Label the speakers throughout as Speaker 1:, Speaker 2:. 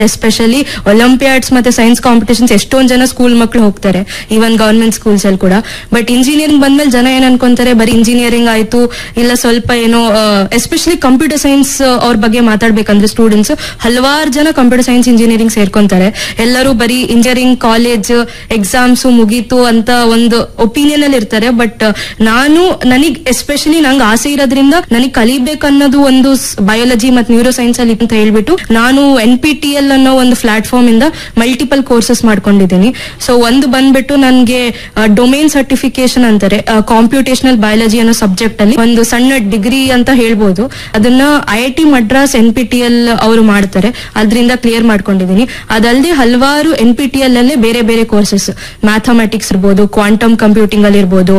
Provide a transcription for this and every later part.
Speaker 1: especially olympiads ಮತ್ತೆ science competitions ಎಷ್ಟೊಂದ್ ಜನ ಸ್ಕೂಲ್ ಮಕ್ಕಳು ಹೋಗ್ತಾರೆ ಈವನ್ ಗವರ್ಮೆಂಟ್ ಸ್ಕೂಲ್ಸ್ ಅಲ್ಲಿ ಕೂಡ ಬಟ್ ಇಂಜಿನಿಯರಿಂಗ್ ಬಂದ್ಮೇಲೆ ಜನ ಏನ್ ಅನ್ಕೊಂತಾರೆ ಬರೀ ಇಂಜಿನಿಯರಿಂಗ್ ಆಯ್ತು ಇಲ್ಲ ಸ್ವಲ್ಪ ಏನೋ ಎಸ್ಪೆಷಲಿ ಕಂಪ್ಯೂಟರ್ ಸೈನ್ಸ್ ಅವ್ರ ಬಗ್ಗೆ ಮಾತಾಡ್ಬೇಕಂದ್ರೆ ಸ್ಟೂಡೆಂಟ್ಸ್ ಹಲವಾರು ಜನ ಕಂಪ್ಯೂಟರ್ ಸೈನ್ಸ್ ಇಂಜಿನಿಯರಿಂಗ್ ಸೇರ್ಕೊಂತಾರೆ ಎಲ್ಲರೂ ಬರೀ ಇಂಜಿನಿಯರಿಂಗ್ ಕಾಲೇಜ್ ಎಕ್ಸಾಮ್ಸ್ ಮುಗೀತು ಅಂತ ಒಂದು ಒಪಿನಿಯನ್ ಅಲ್ಲಿ ಇರ್ತಾರೆ ಬಟ್ ನಾನು ನನಗ್ ಎಸ್ಪೆಷಲಿ ನಂಗೆ ಆಸೆ ಇರೋದ್ರಿಂದ ನನಗೆ ಕಲಿಬೇಕು ಅನ್ನೋದು ಒಂದು ಬಯಾಲಜಿ ಮತ್ತು ನ್ಯೂರೋ ಸೈನ್ಸ್ ಅಲ್ಲಿ ಅಂತ ಹೇಳ್ಬಿಟ್ಟು ನಾನು ಎನ್ ಪಿ ಟಿ ಎಲ್ ಅನ್ನೋ ಒಂದು ಪ್ಲಾಟ್ಫಾರ್ಮ್ ಇಂದ ಮಲ್ಟಿಪಲ್ ಕೋರ್ಸಸ್ ಮಾಡ್ಕೊಂಡಿದ್ದೀನಿ ಸೊ ಒಂದು ಬಂದ್ಬಿಟ್ಟು ನನಗೆ ಡೊಮೇನ್ ಸರ್ಟಿಫಿಕೇಶನ್ ಅಂತಾರೆ ಕಾಂಪ್ಯೂಟೇಷನಲ್ ಬಯಾಲಜಿ ಅನ್ನೋ ಸಬ್ಜೆಕ್ಟ್ ಅಲ್ಲಿ ಒಂದು ಸಣ್ಣ ಡಿಗ್ರಿ ಅಂತ ಹೇಳ್ಬೋದು ಅದನ್ನ I I T Madras N P T L ಅವರು ಮಾಡ್ತಾರೆ ಅದರಿಂದ ಕ್ಲಿಯರ್ ಮಾಡ್ಕೊಂಡಿದ್ದೀನಿ ಅದಲ್ಲದೆ ಹಲವಾರು ಎನ್ ಪಿ ಟಿ ಎಲ್ ಅಲ್ಲೇ ಬೇರೆ ಬೇರೆ ಕೋರ್ಸಸ್ ಮ್ಯಾಥಮೆಟಿಕ್ಸ್ ಇರ್ಬೋದು ಕ್ವಾಂಟಮ್ ಕಂಪ್ಯೂಟಿಂಗ್ ಅಲ್ಲಿ ಇರ್ಬೋದು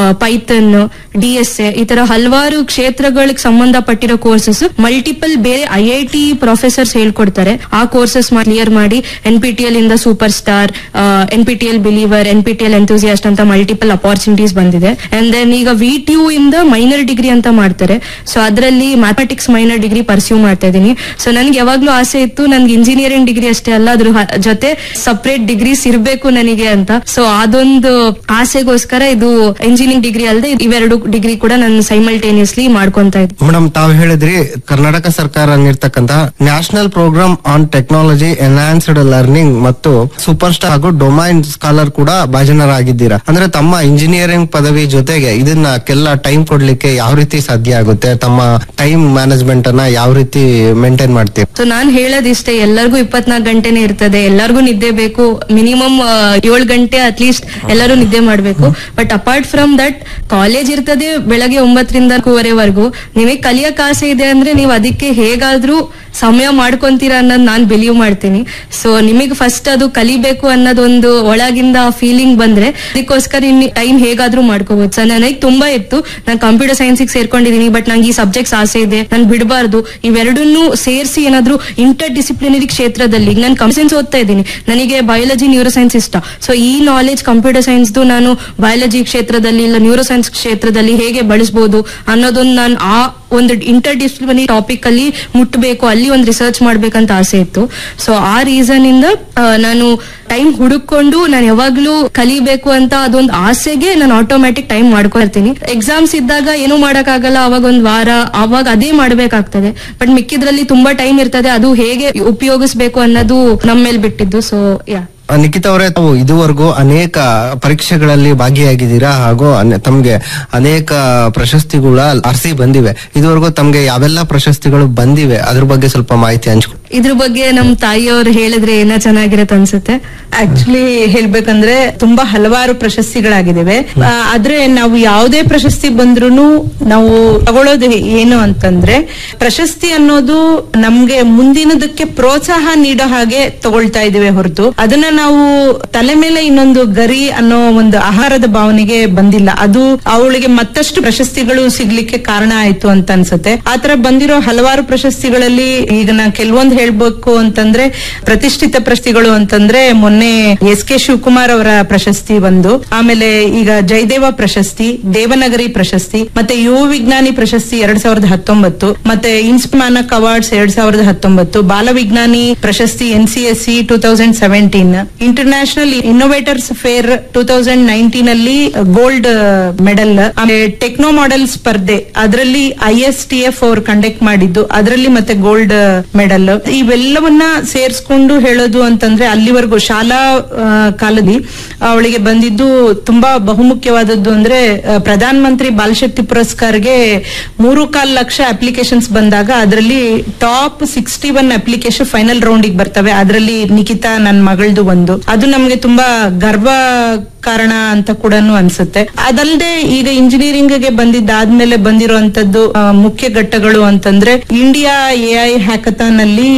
Speaker 1: ಪೈಥನ್ ಡಿ ಎಸ್ ಎ ಈ ತರ ಹಲವಾರು ಕ್ಷೇತ್ರಗಳಿಗೆ ಸಂಬಂಧಪಟ್ಟಿರೋ ಕೋರ್ಸಸ್ ಮಲ್ಟಿಪಲ್ ಬೇರೆ ಐ ಐ ಟಿ ಪ್ರೊಫೆಸರ್ಸ್ ಹೇಳ್ಕೊಡ್ತಾರೆ ಆ ಕೋರ್ಸಸ್ ಕ್ಲಿಯರ್ ಮಾಡಿ ಎನ್ ಪಿ ಟಿ ಎಲ್ ಇಂದ super star N P T L believer N P T L enthusiast ಅಂತ ಮಲ್ಟಿಪಲ್ ಅಪಾರ್ಚುನಿಟೀಸ್ ಬಂದಿದೆ ಅಂಡ್ ದೆನ್ ಈಗ ವಿ ಟಿ ಯು ಇಂದ minor degree ಅಂತ ಮಾಡ್ತಾರೆ ಸೊ ಅದರಲ್ಲಿ ಮ್ಯಾಥಮೆಟಿಕ್ಸ್ ಮೈನರ್ ಡಿಗ್ರಿ ಪರ್ಸ್ಯೂ ಮಾಡ್ತಾ ಇದ್ದೀನಿ ಸೊ ನನ್ಗೆ ಯಾವಾಗ್ಲೂ ಆಸೆ ಇತ್ತು ನನ್ಗೆ ಇಂಜಿನಿಯರಿಂಗ್ ಡಿಗ್ರಿ ಅಷ್ಟೇ ಅಲ್ಲ ಅದ್ರ ಹ- ಜೊತೆ ಸಪರೇಟ್ ಡಿಗ್ರೀಸ್ ಇರಬೇಕು ನನಗೆ ಅಂತ ಸೊ ಅದೊಂದು ಆಸೆಗೋಸ್ಕರ ಇದು ಇಂಜಿನಿಯರಿಂಗ್ ಡಿಗ್ರಿ ಅಲ್ಲದೆ ಇವೆರಡು ಡಿಗ್ರಿ ಕೂಡ ನಾನು ಸೈಮಲ್ಟೇನಿಯಸ್ಲಿ ಮಾಡ್ಕೊಂತ ಇದ್ದೆ
Speaker 2: ಮೇಡಮ್ ತಾವು ಹೇಳಿದ್ರಿ ಕರ್ನಾಟಕ ಸರ್ಕಾರ ನೀಡ್ತಕ್ಕಂತ national programme on technology enhanced learning ಮತ್ತು ಸೂಪರ್ ಸ್ಟಾರ್ ಹಾಗೂ ಡೊಮೈನ್ ಸ್ಕಾಲರ್ ಕೂಡ ಭಾಜನರಾಗಿದ್ದೀರಾ ಅಂದ್ರೆ ತಮ್ಮ ಇಂಜಿನಿಯರಿಂಗ್ ಪದವಿ ಜೊತೆಗೆ ಇದನ್ನಕ್ಕೆಲ್ಲ ಟೈಮ್ ಕೊಡ್ಲಿಕ್ಕೆ ಯಾವ ರೀತಿ ಸಾಧ್ಯ ಆಗುತ್ತೆ ತಮ್ಮ ಟೈಮ್ ಮ್ಯಾನೇಜ್ಮೆಂಟ್ ಅನ್ನ ಯಾವ ರೀತಿ ಮೇಂಟೈನ್ ಮಾಡ್ತೀರಾ
Speaker 1: ಸೊ ನಾನ್ ಹೇಳೋದಿಷ್ಟೇ ಎಲ್ಲರಿಗೂ ಇಪ್ಪತ್ನಾಲ್ಕು ಗಂಟೆನೇ ಇರ್ತದೆ ಎಲ್ಲರಿಗೂ ನಿದ್ದೆ ಬೇಕು ಮಿನಿಮಮ್ ಏಳು ಗಂಟೆ ಅಟ್ಲೀಸ್ಟ್ ಎಲ್ಲರೂ ನಿದ್ದೆ ಮಾಡ್ಬೇಕು but apart from that college ಇರ್ತದೆ ಬೆಳಗ್ಗೆ ಒಂಬತ್ತರಿಂದ ನಾಲ್ಕೂವರೆವರೆಗೂ ನಿಮಗೆ ಕಲಿಯಕ್ ಆಸೆ ಇದೆ ಅಂದ್ರೆ ನೀವು ಅದಕ್ಕೆ ಹೇಗಾದ್ರೂ ಸಮಯ ಮಾಡ್ಕೊಂತೀರಾ ಅನ್ನೋದು ನಾನ್ ಬಿಲೀವ್ ಮಾಡ್ತೀನಿ ಸೊ ನಿಮಗೆ ಫಸ್ಟ್ ಅದು ಕಲಿಬೇಕು ಅನ್ನೋದೊಂದು ಒಳಗಿಂದ ಫೀಲಿಂಗ್ ಬಂದ್ರೆ ಅದಕ್ಕೋಸ್ಕರ ಇನ್ ಟೈಮ್ ಹೇಗಾದ್ರೂ ಮಾಡ್ಕೋಬಹುದು ಸೊ ನನಗೆ ತುಂಬಾ ಇತ್ತು ನಾನು ಕಂಪ್ಯೂಟರ್ ಸೈನ್ಸಿಗೆ ಸೇರ್ಕೊಂಡಿದ್ದೀನಿ ಬಟ್ ನಂಗೆ ಈ ಸಬ್ಜೆಕ್ಟ್ಸ್ ಆಸೆ ಇದೆ ನಾನು ಬಿಡಬಾರ್ದು ಇವೆರಡನ್ನೂ ಸೇರಿಸಿ ಏನಾದ್ರೂ ಇಂಟರ್ ಡಿಸಿಪ್ಲಿನರಿ ಕ್ಷೇತ್ರದಲ್ಲಿ ಈಗ ನಾನು ಕಂಪ್ಯೂಟರ್ ಸೈನ್ಸ್ ಓದ್ತಾ ಇದ್ದೀನಿ ನನಗೆ ಬಯಾಲಜಿ ನ್ಯೂರೋ ಸೈನ್ಸ್ ಇಷ್ಟ ಸೊ ಈ ನಾಲೆಜ್ ಕಂಪ್ಯೂಟರ್ ಸೈನ್ಸ್ದು ನಾನು ಬಯಾಲಜಿ ಕ್ಷೇತ್ರದಲ್ಲಿ ಇಲ್ಲ ನ್ಯೂರೋ ಸೈನ್ಸ್ ಕ್ಷೇತ್ರದಲ್ಲಿ ಹೇಗೆ ಬಳಸಬಹುದು ಅನ್ನೋದೊಂದು ನಾನು ಆ ಒಂದು ಇಂಟರ್ ಡಿಸಿಪ್ಲಿನರಿ ಟಾಪಿಕ್ ಅಲ್ಲಿ ಮುಟ್ಟಬೇಕು ಅಲ್ಲಿ ಒಂದು ರಿಸರ್ಚ್ ಮಾಡ್ಬೇಕಂತ ಆಸೆ ಇತ್ತು ಸೊ ಆ ರೀಸನ್ ಇಂದ ಆ, ನಾನು ಟೈಮ್ ಹುಡುಕೊಂಡು ನಾನು ಯಾವಾಗ್ಲೂ ಕಲಿಬೇಕು ಅಂತ ಅದೊಂದು ಆಸೆಗೆ ನಾನು ಆಟೋಮ್ಯಾಟಿಕ್ ಟೈಮ್ ಮಾಡ್ಕೊಳ್ತೀನಿ ಎಕ್ಸಾಮ್ಸ್ ಇದ್ದಾಗ ಏನೂ ಮಾಡಕ್ಕಾಗಲ್ಲ ಅವಾಗ ಒಂದ್ ವಾರ ಅವಾಗ ಅದೇ ಮಾಡ್ಬೇಕಾಗ್ತದೆ ಬಟ್ ಮಿಕ್ಕಿದ್ರಲ್ಲಿ ತುಂಬಾ ಟೈಮ್ ಇರ್ತದೆ ಅದು ಹೇಗೆ ಉಪಯೋಗಿಸ್ಬೇಕು ಅನ್ನೋದು ನಮ್ಮ ಮೇಲೆ ಬಿಟ್ಟಿದ್ದು ಸೊ ಯಾ
Speaker 2: ಆ, ನಿಖಿತ್ ಅವರೇ ತಾವು ಇದುವರೆಗೂ ಅನೇಕ ಪರೀಕ್ಷೆಗಳಲ್ಲಿ ಭಾಗಿಯಾಗಿದ್ದೀರಾ ಹಾಗೂ ಅನೆ- ತಮ್ಗೆ ಅನೇಕ ಪ್ರಶಸ್ತಿಗಳ ಅರ್ಸಿ ಬಂದಿವೆ ಇದುವರೆಗೂ ತಮ್ಗೆ ಯಾವೆಲ್ಲ ಪ್ರಶಸ್ತಿಗಳು ಬಂದಿವೆ ಅದ್ರ ಬಗ್ಗೆ ಸ್ವಲ್ಪ ಮಾಹಿತಿ ಹಂಚ್ಕೊ
Speaker 1: ಇದ್ರ ಬಗ್ಗೆ ನಮ್ ತಾಯಿಯವ್ರು ಹೇಳಿದ್ರೆ ಏನ ಚೆನ್ನಾಗಿರತ್ತೆ ಅನ್ಸುತ್ತೆ
Speaker 3: ಆಕ್ಚುಲಿ ಹೇಳ್ಬೇಕಂದ್ರೆ ತುಂಬಾ ಹಲವಾರು ಪ್ರಶಸ್ತಿಗಳಾಗಿದ್ದಾವೆ ಆ, ಆದ್ರೆ ನಾವು ಯಾವುದೇ ಪ್ರಶಸ್ತಿ ಬಂದ್ರೂ ನಾವು ತಗೊಳ್ಳೋದು ಏನು ಅಂತಂದ್ರೆ ಪ್ರಶಸ್ತಿ ಅನ್ನೋದು ನಮ್ಗೆ ಮುಂದಿನದಕ್ಕೆ ಪ್ರೋತ್ಸಾಹ ನೀಡೋ ಹಾಗೆ ತಗೊಳ್ತಾ ಇದೀವಿ ಹೊರತು ಅದನ್ನ ನಾವು ತಲೆ ಮೇಲೆ ಇನ್ನೊಂದು ಗರಿ ಅನ್ನೋ ಒಂದು ಆಹಾರದ ಭಾವನೆಗೆ ಬಂದಿಲ್ಲ ಅದು ಅವಳಿಗೆ ಮತ್ತಷ್ಟು ಪ್ರಶಸ್ತಿಗಳು ಸಿಗ್ಲಿಕ್ಕೆ ಕಾರಣ ಆಯ್ತು ಅಂತ ಅನ್ಸುತ್ತೆ ಆತರ ಬಂದಿರೋ ಹಲವಾರು ಪ್ರಶಸ್ತಿಗಳಲ್ಲಿ ಈಗ ನಾ ಕೆಲವೊಂದು ಹೇಳ್ಬೇಕು ಅಂತಂದ್ರೆ ಪ್ರತಿಷ್ಠಿತ ಪ್ರಶಸ್ತಿಗಳು ಅಂತಂದ್ರೆ ಮೊನ್ನೆ ಎಸ್ ಕೆ ಶಿವಕುಮಾರ್ ಅವರ ಪ್ರಶಸ್ತಿ ಒಂದು ಆಮೇಲೆ ಈಗ ಜಯದೇವ ಪ್ರಶಸ್ತಿ ದೇವನಗರಿ ಪ್ರಶಸ್ತಿ ಮತ್ತೆ ಯುವ ವಿಜ್ಞಾನಿ ಪ್ರಶಸ್ತಿ ಎರಡ್ ಸಾವಿರದ ಹತ್ತೊಂಬತ್ತು ಮತ್ತೆ ಇನ್ಸ್ಮಾನಕ್ ಅವಾರ್ಡ್ಸ್ ಎರಡ್ ಸಾವಿರದ ಹತ್ತೊಂಬತ್ತು ಬಾಲ ವಿಜ್ಞಾನಿ ಪ್ರಶಸ್ತಿ N C S C two thousand seventeen international innovators fair two thousand nineteen ಅಲ್ಲಿ ಗೋಲ್ಡ್ ಮೆಡಲ್ ಆಮೇಲೆ ಟೆಕ್ನೋ ಮಾಡೆಲ್ ಸ್ಪರ್ಧೆ ಅದರಲ್ಲಿ ಐ ಎಸ್ ಟಿ ಎಫ್ ಅವ್ರು ಕಂಡಕ್ಟ್ ಮಾಡಿದ್ದು ಅದರಲ್ಲಿ ಮತ್ತೆ ಗೋಲ್ಡ್ ಮೆಡಲ್ ಇವೆಲ್ಲವನ್ನ ಸೇರಿಸ್ಕೊಂಡು ಹೇಳೋದು ಅಂತಂದ್ರೆ ಅಲ್ಲಿವರೆಗೂ ಶಾಲಾ ಆ, ಕಾಲದಲ್ಲಿ ಅವಳಿಗೆ ಬಂದಿದ್ದು ತುಂಬಾ ಬಹುಮುಖ್ಯವಾದದ್ದು ಅಂದ್ರೆ ಆ, ಪ್ರಧಾನ ಮಂತ್ರಿ ಬಾಲಶಕ್ತಿ ಪುರಸ್ಕಾರ್ಗೆ ಮೂರು ಕಾಲ್ ಲಕ್ಷ ಅಪ್ಲಿಕೇಶನ್ಸ್ ಬಂದಾಗ ಅದರಲ್ಲಿ top sixty one application final ರೌಂಡಿಗೆ ಬರ್ತವೆ ಅದರಲ್ಲಿ ನಿಖಿತಾ ನನ್ನ ಮಗಳದು ಒಂದು ಅದು ನಮ್ಗೆ ತುಂಬಾ ಗರ್ವ ಕಾರಣ ಅಂತ ಕೂಡ ಅನ್ಸುತ್ತೆ ಅದಲ್ಲದೆ ಈಗ ಇಂಜಿನಿಯರಿಂಗ್ ಗೆ ಬಂದಿದ್ದಾದ್ಮೇಲೆ ಬಂದಿರುವಂತದ್ದು ಆ, ಮುಖ್ಯ ಘಟ್ಟಗಳು ಅಂತಂದ್ರೆ ಇಂಡಿಯಾ ಎ ಐ ಹ್ಯಾಕಥಾನ್ ಅಲ್ಲಿ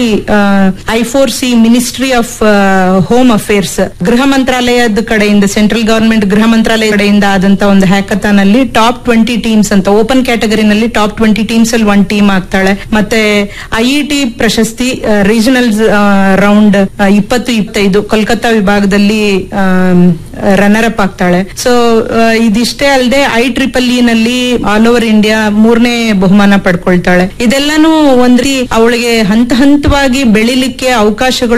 Speaker 3: I four C ministry of home affairs ಗೃಹ ಮಂತ್ರಾಲಯದ ಕಡೆಯಿಂದ ಸೆಂಟ್ರಲ್ ಗವರ್ಮೆಂಟ್ ಗೃಹ ಮಂತ್ರಾಲಯ ಕಡೆಯಿಂದ ಆದಂತ ಒಂದು ಹ್ಯಾಕಥಾನ್ ಅಲ್ಲಿ ಟಾಪ್ ಟ್ವೆಂಟಿ ಟೀಮ್ಸ್ ಅಂತ ಓಪನ್ ಕ್ಯಾಟಗರಿನಲ್ಲಿ ಟಾಪ್ ಟ್ವೆಂಟಿ ಟೀಮ್ಸ್ ಅಲ್ಲಿ ಒನ್ ಟೀಮ್ ಆಗ್ತಾಳೆ ಮತ್ತೆ ಐಇಟಿ ಪ್ರಶಸ್ತಿ ರೀಜನಲ್ ರೌಂಡ್ ಇಪ್ಪತ್ತು ಇಪ್ಪತ್ತೈದು ಕೋಲ್ಕತ್ತಾ ಕೋಲ್ಕತ್ತಾ ವಿಭಾಗದಲ್ಲಿ ರನ್ನರ್ ಅಪ್ ಆಗ್ತಾಳೆ ಸೊ ಇದಿಷ್ಟೇ ಅಲ್ಲದೆ ಐ ಟ್ರಿಪಲ್ ಇ ನಲ್ಲಿ ಆಲ್ ಓವರ್ ಇಂಡಿಯಾ ಮೂರನೇ ಬಹುಮಾನ ಪಡ್ಕೊಳ್ತಾಳೆ ಇದೆಲ್ಲಾನು ಒಂದ್ರಿ ಅವಳಿಗೆ ಹಂತ ಹಂತವಾಗಿ ಬೆಳಿಲಿಕ್ಕೆ ಅವಕಾಶಗಳು